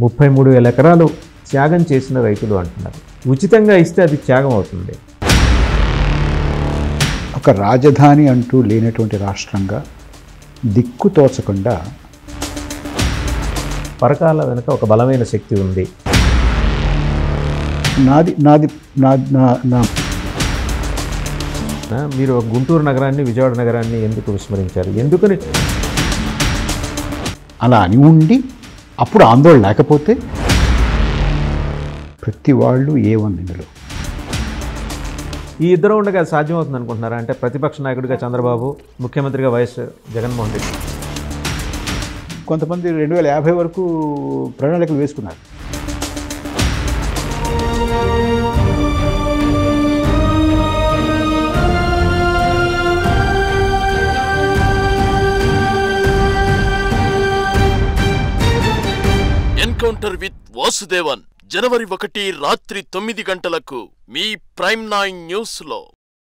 ముప్పై మూడు వేల ఎకరాలు త్యాగం చేసిన రైతులు అంటున్నారు ఉచితంగా ఇస్తే అది త్యాగం అవుతుంది ఒక రాజధాని అంటూ లేనటువంటి రాష్ట్రంగా దిక్కు తోచకుండా పరకాల వెనుక ఒక బలమైన శక్తి ఉంది నాది నాది నా నా నా ఆ, మీరు ఒక గుంటూరు నగరాన్ని విజయవాడ నగరాన్ని ఎందుకు విస్మరించారు ఎందుకని అలా అని ఉండి అప్పుడు ఆందోళన లేకపోతే ప్రతి వాళ్ళు ఏ వన్ ఇందులో ఈ ఇద్దరు ఉండగా సాధ్యమవుతుంది అనుకుంటున్నారా అంటే ప్రతిపక్ష నాయకుడిగా చంద్రబాబు ముఖ్యమంత్రిగా వైఎస్ జగన్మోహన్ రెడ్డి కొంతమంది రెండు వేల యాభై వరకు ప్రణాళికలు వేసుకున్నారు ఎన్కౌంటర్ విత్ వాసుదేవన్ జనవరి ఒకటి రాత్రి తొమ్మిది గంటలకు మీ ప్రైమ్ నైన్ న్యూస్ లో